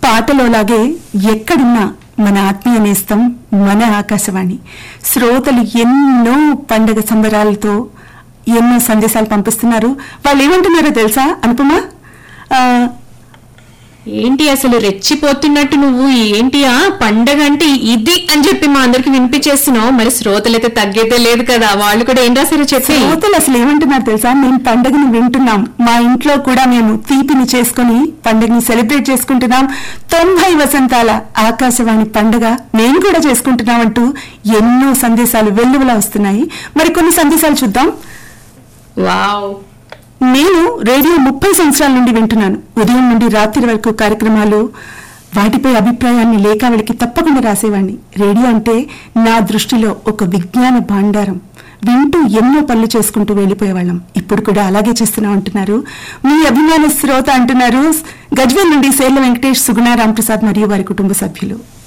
పాటలోలాగే ఎక్కడున్నా మన ఆత్మీయ నేస్తం మన ఆకాశవాణి శ్రోతలు ఎన్నో పండగ సంబరాలతో ఎన్నో సందేశాలు పంపిస్తున్నారు వాళ్ళు ఏమంటున్నారో తెలుసా అనుపమ ఆ, ఏంటి అసలు రెచ్చిపోతున్నట్టు నువ్వు ఏంటి ఆ పండగ అంటే ఇది అని చెప్పి మా అందరికి వినిపించేస్తున్నావు మరి శ్రోతలైతే తగ్గేదే లేదు కదా వాళ్ళు కూడా ఏం రాశారో చెప్పి శ్రోతలు అసలు ఏమంటున్నారు తెలుసా మేము పండగని వింటున్నాం మా ఇంట్లో కూడా మేము తీపిని చేసుకుని పండగని సెలబ్రేట్ చేసుకుంటున్నాం తొంభై వసంతాల ఆకాశవాణి పండగ మేము కూడా చేసుకుంటున్నాం అంటూ ఎన్నో సందేశాలు వెల్లువలా వస్తున్నాయి మరి కొన్ని సందేశాలు చూద్దాం వావ్ నేను రేడియో ముప్పై సంవత్సరాల నుండి వింటున్నాను ఉదయం నుండి రాత్రి వరకు కార్యక్రమాలు వాటిపై అభిప్రాయాన్ని లేఖావళికి తప్పకుండా రాసేవాణ్ణి రేడియో అంటే నా దృష్టిలో ఒక విజ్ఞాన భాండారం వింటూ ఎన్నో పనులు చేసుకుంటూ వెళ్ళిపోయేవాళ్ళం ఇప్పుడు కూడా అలాగే చేస్తున్నాం అంటున్నారు మీ అభిమాన శ్రోత అంటున్నారు గజ్వేల్ నుండి సేర్ల వెంకటేష్ సుగుణ రాంప్రసాద్ మరియు వారి కుటుంబ సభ్యులు